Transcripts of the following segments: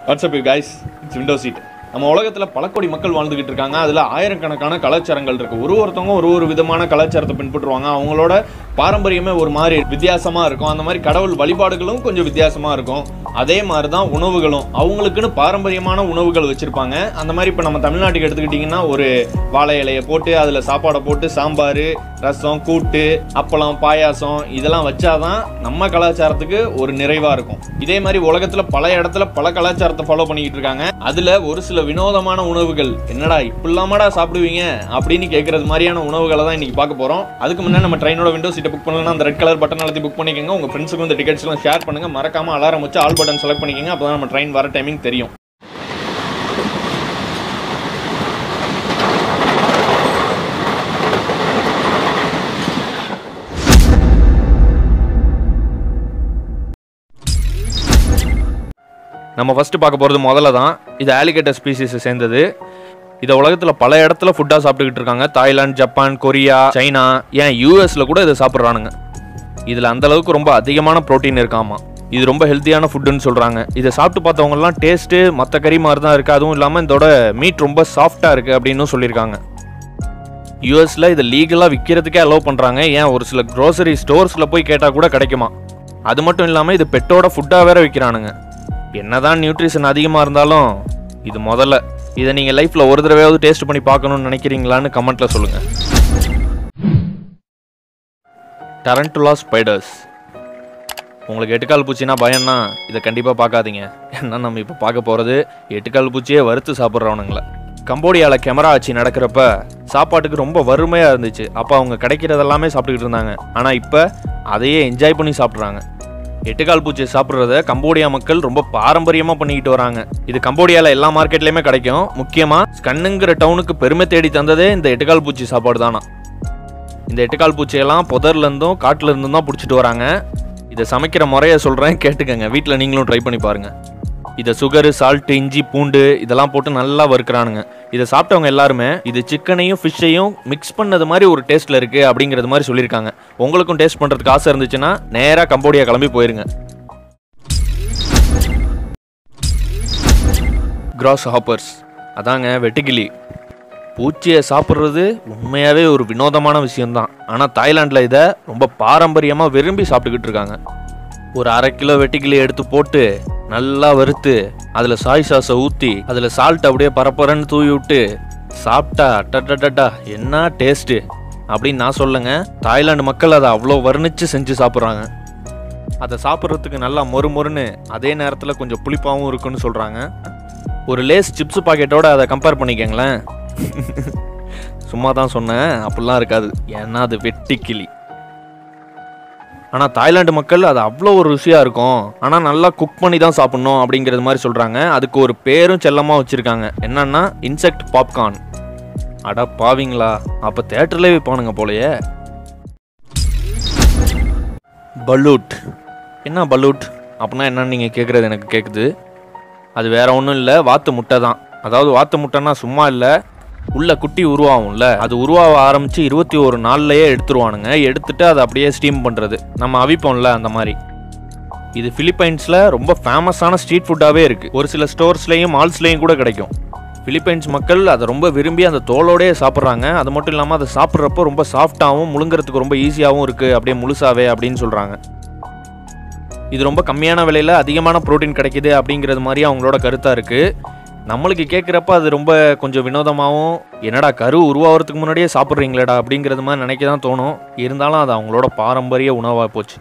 WhatsApp guys it's window seat நம்ம உலகத்தில் பல கோடி மக்கள் வாழ்ந்துகிட்டு இருக்காங்க அதில் ஆயிரக்கணக்கான கலாச்சாரங்கள் இருக்குது ஒரு ஒருத்தவங்க ஒரு ஒரு விதமான கலாச்சாரத்தை பின்பற்றுவாங்க அவங்களோட பாரம்பரியமே ஒரு மாதிரி வித்தியாசமாக இருக்கும் அந்த மாதிரி கடவுள் வழிபாடுகளும் கொஞ்சம் வித்தியாசமாக இருக்கும் அதே மாதிரி தான் உணவுகளும் அவங்களுக்குன்னு பாரம்பரியமான உணவுகள் வச்சுருப்பாங்க அந்த மாதிரி இப்போ நம்ம தமிழ்நாட்டுக்கு எடுத்துக்கிட்டிங்கன்னா ஒரு வாழை இலையை போட்டு அதில் சாப்பாடை போட்டு சாம்பார் ரசம் கூட்டு அப்பளம் பாயாசம் இதெல்லாம் வச்சாதான் நம்ம கலாச்சாரத்துக்கு ஒரு நிறைவாக இருக்கும் இதே மாதிரி உலகத்தில் பல இடத்துல பல கலாச்சாரத்தை ஃபாலோ பண்ணிக்கிட்டு இருக்காங்க அதில் ஒரு சில வினோதமான உணவுகள் என்னடா இப்படிலாமாடா சாப்பிடுவீங்க அப்படின்னு கேட்கறது மாதிரியான உணவுகளை தான் இன்னைக்கு பார்க்க போகிறோம் அதுக்கு முன்னாடி நம்ம ட்ரெயினோட விண்டோ சீட்டை புக் பண்ணலாம் அந்த ரெட் கலர் பட்டன் அழுத்தி புக் பண்ணிக்கோங்க உங்கள் ஃப்ரெண்ட்ஸுக்கு இந்த டிக்கெட்ஸ் எல்லாம் ஷேர் பண்ணுங்க மறக்காம அலாரம் வச்சு ஆல் பட்டன் செலக்ட் பண்ணிக்கோங்க அப்போ நம்ம ட்ரெயின் வர டைமிங் தெரியும் நம்ம ஃபஸ்ட்டு பார்க்க போகிறது முதல்ல தான் இது ஆலிகேட்டர் ஸ்பீசிஸை சேர்ந்தது இதை உலகத்தில் பல இடத்துல ஃபுட்டாக சாப்பிட்டுக்கிட்டு இருக்காங்க தாய்லாந்து ஜப்பான் கொரியா சைனா ஏன் யூஎஸில் கூட இதை சாப்பிட்றானுங்க இதில் அந்த அளவுக்கு ரொம்ப அதிகமான ப்ரோட்டீன் இருக்காமா இது ரொம்ப ஹெல்த்தியான ஃபுட்டுன்னு சொல்கிறாங்க இதை சாப்பிட்டு பார்த்தவங்கலாம் டேஸ்ட்டு மற்ற கறி மாதிரி தான் இருக்குது அதுவும் இல்லாமல் இதோட மீட் ரொம்ப சாஃப்டாக இருக்குது அப்படின்னு சொல்லியிருக்காங்க யூஎஸில் இதை லீகலாக விற்கிறதுக்கே அலோவ் பண்ணுறாங்க ஏன் ஒரு சில க்ரோசரி ஸ்டோர்ஸில் போய் கேட்டால் கூட கிடைக்குமா அது மட்டும் இல்லாமல் இது பெட்டோட ஃபுட்டாக வேற விற்கிறானுங்க என்னதான் நியூட்ரிஷன் அதிகமாக இருந்தாலும் இது முதல்ல இதை நீங்கள் லைஃப்பில் ஒரு தடவையாவது டேஸ்ட் பண்ணி பார்க்கணும்னு நினைக்கிறீங்களான்னு கமெண்ட்டில் சொல்லுங்கள் டரண்டுலா ஸ்பைடர்ஸ் உங்களுக்கு எட்டுக்கால் பூச்சினா பயம்னா இதை கண்டிப்பாக பார்க்காதீங்க ஏன்னா நம்ம இப்போ பார்க்க போகிறது எட்டுக்கால் பூச்சியே வறுத்து சாப்பிட்றவனுங்கள கம்போடியாவில் கேமரா ஆட்சி நடக்கிறப்ப சாப்பாட்டுக்கு ரொம்ப வறுமையாக இருந்துச்சு அப்போ அவங்க கிடைக்கிறதெல்லாமே சாப்பிட்டுக்கிட்டு இருந்தாங்க ஆனால் இப்போ அதையே என்ஜாய் பண்ணி சாப்பிட்றாங்க எட்டுக்கால் பூச்சி சாப்பிட்றத கம்போடியா மக்கள் ரொம்ப பாரம்பரியமாக பண்ணிக்கிட்டு வராங்க இது கம்போடியாவில் எல்லா மார்க்கெட்லேயுமே கிடைக்கும் முக்கியமாக ஸ்கன்னுங்கிற டவுனுக்கு பெருமை தேடி தந்ததே இந்த எட்டுக்கால் பூச்சி சாப்பாடு தானா இந்த எட்டுக்கால் பூச்சியெல்லாம் புதர்ல இருந்தும் காட்டுல இருந்தும் தான் பிடிச்சிட்டு வராங்க இதை சமைக்கிற முறையை சொல்கிறேன் கேட்டுக்கங்க வீட்டில் நீங்களும் ட்ரை பண்ணி பாருங்க இதை சுகரு சால்ட்டு இஞ்சி பூண்டு இதெல்லாம் போட்டு நல்லா வறுக்கிறானுங்க இதை சாப்பிட்டவங்க எல்லாருமே இது சிக்கனையும் ஃபிஷ்ஷையும் மிக்ஸ் பண்ணது மாதிரி ஒரு டேஸ்ட்டில் இருக்குது அப்படிங்கிறது மாதிரி சொல்லியிருக்காங்க உங்களுக்கும் டேஸ்ட் பண்ணுறதுக்கு ஆசை இருந்துச்சுன்னா நேராக கம்போடியா கிளம்பி போயிருங்க கிராஸ் ஹாப்பர்ஸ் அதாங்க வெட்டுக்கிளி பூச்சியை சாப்பிட்றது உண்மையாகவே ஒரு வினோதமான விஷயம்தான் ஆனால் தாய்லாண்டில் இதை ரொம்ப பாரம்பரியமாக விரும்பி சாப்பிட்டுக்கிட்டு இருக்காங்க ஒரு அரை கிலோ வெட்டிக்கிளி எடுத்து போட்டு நல்லா வறுத்து அதில் சாய் சாஸை ஊற்றி அதில் சால்ட் அப்படியே பரப்பரன்னு தூவி விட்டு சாப்பிட்டா டட்டா என்ன டேஸ்ட்டு அப்படின்னு நான் சொல்லுங்க தாய்லாந்து மக்கள் அதை அவ்வளோ வர்ணித்து செஞ்சு சாப்பிட்றாங்க அதை சாப்பிட்றதுக்கு நல்லா மொறு மொறுன்னு அதே நேரத்தில் கொஞ்சம் புளிப்பாகவும் இருக்குன்னு சொல்கிறாங்க ஒரு லேஸ் சிப்ஸ் பாக்கெட்டோட அதை கம்பேர் பண்ணிக்கங்களேன் சும்மா தான் சொன்னேன் அப்படிலாம் இருக்காது ஏன்னா அது வெட்டி கிளி ஆனால் தாய்லாந்து மக்கள் அது அவ்வளோ ஒரு ருசியாக இருக்கும் ஆனால் நல்லா குக் பண்ணி தான் சாப்பிட்ணும் அப்படிங்கிறது மாதிரி சொல்கிறாங்க அதுக்கு ஒரு பேரும் செல்லமாக வச்சுருக்காங்க என்னன்னா இன்செக்ட் பாப்கார்ன் அட பாவிங்களா அப்போ தேட்டர்லேயே விற்பானுங்க போலயே பலூட் என்ன பலூட் அப்படின்னா என்னன்னு நீங்கள் கேட்குறது எனக்கு கேட்குது அது வேற ஒன்றும் இல்லை வாத்து முட்டை தான் அதாவது வாத்து முட்டைன்னா சும்மா இல்லை உள்ள குட்டி உருவாகும்ல அது உருவாக ஆரம்பித்து இருபத்தி ஒரு நாள்லயே எடுத்துருவானுங்க எடுத்துட்டு அதை அப்படியே ஸ்டீம் பண்ணுறது நம்ம அவிப்போம்ல அந்த மாதிரி இது பிலிப்பைன்ஸில் ரொம்ப ஃபேமஸான ஸ்ட்ரீட் ஃபுட்டாகவே இருக்குது ஒரு சில ஸ்டோர்ஸ்லேயும் மால்ஸ்லேயும் கூட கிடைக்கும் பிலிப்பைன்ஸ் மக்கள் அதை ரொம்ப விரும்பி அந்த தோலோடயே சாப்பிட்றாங்க அது மட்டும் இல்லாமல் அதை சாப்பிட்றப்போ ரொம்ப சாஃப்டாகவும் முழுங்குறதுக்கு ரொம்ப ஈஸியாகவும் இருக்குது அப்படியே முழுசாவே அப்படின்னு சொல்கிறாங்க இது ரொம்ப கம்மியான விலையில் அதிகமான புரோட்டீன் கிடைக்குது அப்படிங்கிறது மாதிரி அவங்களோட கருத்தாக இருக்குது நம்மளுக்கு கேட்குறப்ப அது ரொம்ப கொஞ்சம் வினோதமாகவும் என்னடா கரு உருவாகிறதுக்கு முன்னாடியே சாப்பிட்றீங்களேடா அப்படிங்கிறது மாதிரி நினைக்க தான் தோணும் இருந்தாலும் அது அவங்களோட பாரம்பரிய உணவாக போச்சு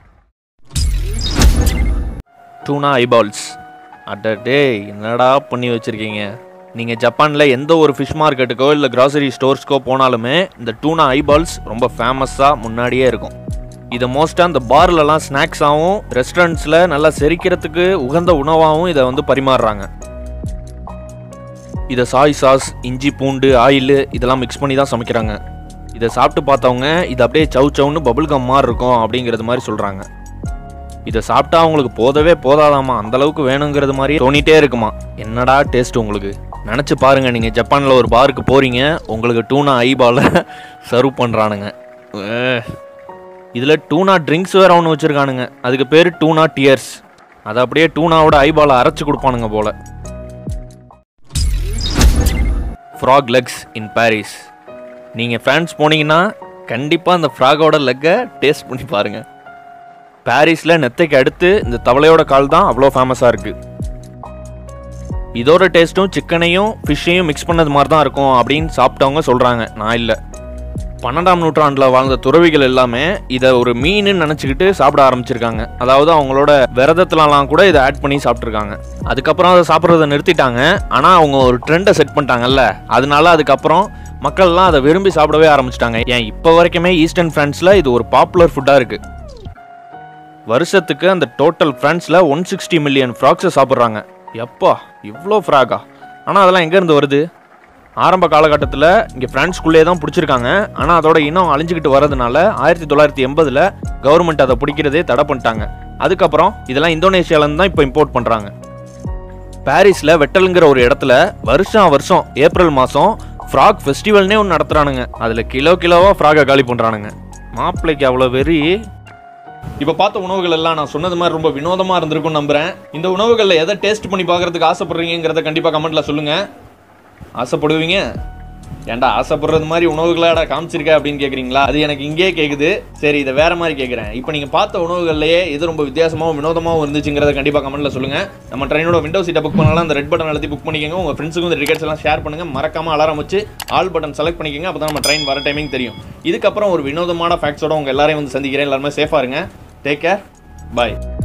டூனா ஐபால்ஸ் அடடே என்னடா பண்ணி வச்சுருக்கீங்க நீங்கள் ஜப்பானில் எந்த ஒரு ஃபிஷ் மார்க்கெட்டுக்கோ இல்லை கிராசரி ஸ்டோர்ஸ்க்கோ போனாலுமே இந்த டூனா ஐபால்ஸ் ரொம்ப ஃபேமஸாக முன்னாடியே இருக்கும் இதை மோஸ்ட்டாக இந்த பார்லலாம் ஸ்நாக்ஸாகவும் ரெஸ்டாரண்ட்ஸில் நல்லா செரிக்கிறதுக்கு உகந்த உணவாகவும் இதை வந்து பரிமாறுறாங்க இதை சாய் சாஸ் இஞ்சி பூண்டு ஆயில் இதெல்லாம் மிக்ஸ் பண்ணி தான் சமைக்கிறாங்க இதை சாப்பிட்டு பார்த்தவங்க இது அப்படியே சவு சவுன்னு பபுள் கம் மாதிரி இருக்கும் அப்படிங்கிறது மாதிரி சொல்கிறாங்க இதை சாப்பிட்டா அவங்களுக்கு போதவே போதாதாமா அந்த அளவுக்கு வேணுங்கிறது மாதிரி தோணிட்டே இருக்குமா என்னடா டேஸ்ட் உங்களுக்கு நினச்சி பாருங்க நீங்கள் ஜப்பானில் ஒரு பாருக்கு போகிறீங்க உங்களுக்கு டூனா ஐபாலை சர்வ் பண்ணுறானுங்க இதில் டூனா ட்ரிங்க்ஸ் வேறு ஒன்று வச்சுருக்கானுங்க அதுக்கு பேர் டூனா டியர்ஸ் அதை அப்படியே டூனாவோட ஐபாலை அரைச்சு கொடுப்பானுங்க போல ஃப்ராக் லெக்ஸ் இன் பாரிஸ் நீங்கள் ஃப்ரான்ஸ் போனீங்கன்னா கண்டிப்பாக அந்த ஃப்ராகோட லெக்கை டேஸ்ட் பண்ணி பாருங்கள் பாரிஸில் நெத்தைக்கு அடுத்து இந்த தவளையோட கால் தான் அவ்வளோ ஃபேமஸாக இருக்குது இதோட டேஸ்ட்டும் சிக்கனையும் ஃபிஷ்ஷையும் மிக்ஸ் பண்ணது மாதிரி தான் இருக்கும் அப்படின்னு சாப்பிட்டவங்க சொல்கிறாங்க நான் இல்லை பன்னெண்டாம் நூற்றாண்டில் வாழ்ந்த துறவிகள் எல்லாமே இதை ஒரு மீன்னு நினச்சிக்கிட்டு சாப்பிட ஆரம்பிச்சிருக்காங்க அதாவது அவங்களோட விரதத்துலலாம் கூட இதை ஆட் பண்ணி சாப்பிட்ருக்காங்க அதுக்கப்புறம் அதை சாப்பிட்றத நிறுத்திட்டாங்க ஆனால் அவங்க ஒரு ட்ரெண்டை செட் பண்ணிட்டாங்கல்ல அதனால அதுக்கப்புறம் மக்கள்லாம் அதை விரும்பி சாப்பிடவே ஆரம்பிச்சிட்டாங்க ஏன் இப்போ வரைக்குமே ஈஸ்டர்ன் ஃப்ரான்ஸில் இது ஒரு பாப்புலர் ஃபுட்டாக இருக்குது வருஷத்துக்கு அந்த டோட்டல் ஃப்ரான்ஸில் ஒன் சிக்ஸ்டி மில்லியன் ஃப்ராக்ஸை சாப்பிட்றாங்க எப்பா இவ்வளோ ஃப்ராகா ஆனால் அதெல்லாம் எங்கேருந்து வருது ஆரம்ப காலகட்டத்தில் இங்கே ஃப்ரான்ஸ்குள்ளே தான் பிடிச்சிருக்காங்க ஆனால் அதோட இனம் அழிஞ்சுக்கிட்டு வரதுனால ஆயிரத்தி தொள்ளாயிரத்தி எண்பதில் கவர்மெண்ட் அதை பிடிக்கிறதே தடை பண்ணிட்டாங்க அதுக்கப்புறம் இதெல்லாம் இந்தோனேஷியாவிலேருந்து தான் இப்போ இம்போர்ட் பண்ணுறாங்க பாரிஸில் வெட்டலுங்கிற ஒரு இடத்துல வருஷம் வருஷம் ஏப்ரல் மாதம் ஃப்ராக் ஃபெஸ்டிவல்னே ஒன்று நடத்துகிறானுங்க அதில் கிலோ கிலோவாக ஃப்ராகை காலி பண்ணுறானுங்க மாப்பிள்ளைக்கு அவ்வளோ வெறி இப்போ பார்த்த உணவுகள் எல்லாம் நான் சொன்னது மாதிரி ரொம்ப வினோதமாக இருந்திருக்கும்னு நம்புறேன் இந்த உணவுகளில் எதை டேஸ்ட் பண்ணி பார்க்கறதுக்கு ஆசைப்படுறீங்கிறத கண்டிப்பாக கமெண்ட்ல சொல்லுங்க ஆசைப்படுவீங்க ஏன்டா ஆசைப்படுறது மாதிரி உணவுகளாடா காமிச்சிருக்க அப்படின்னு கேட்குறீங்களா அது எனக்கு இங்கேயே கேட்குது சரி இதை வேற மாதிரி கேட்குறேன் இப்போ நீங்கள் பார்த்த உணவுகள்லையே எது ரொம்ப வித்தியாசமாகவும் வினோதமாகவும் இருந்துச்சுங்கிறத கண்டிப்பாக கமெண்ட்ல சொல்லுங்க நம்ம ட்ரெயினோட விண்டோ சீட்டை புக் பண்ணலாம் அந்த ரெட் பட்டன் அழுத்தி புக் பண்ணிக்கோங்க உங்கள் ஃப்ரெண்ட்ஸுக்கும் இந்த டிக்கெட்ஸ் எல்லாம் ஷேர் பண்ணுங்க மறக்காம அலாரம் வச்சு ஆல் பட்டன் செலக்ட் பண்ணிக்கோங்க அப்போ தான் நம்ம ட்ரெயின் வர டைமிங் தெரியும் இதுக்கப்புறம் ஒரு வினோதமான ஃபேக்ட்ஸோட உங்கள் எல்லாரையும் வந்து சந்திக்கிறேன் எல்லாருமே சேஃபாக இருங்க டேக் கேர் பாய்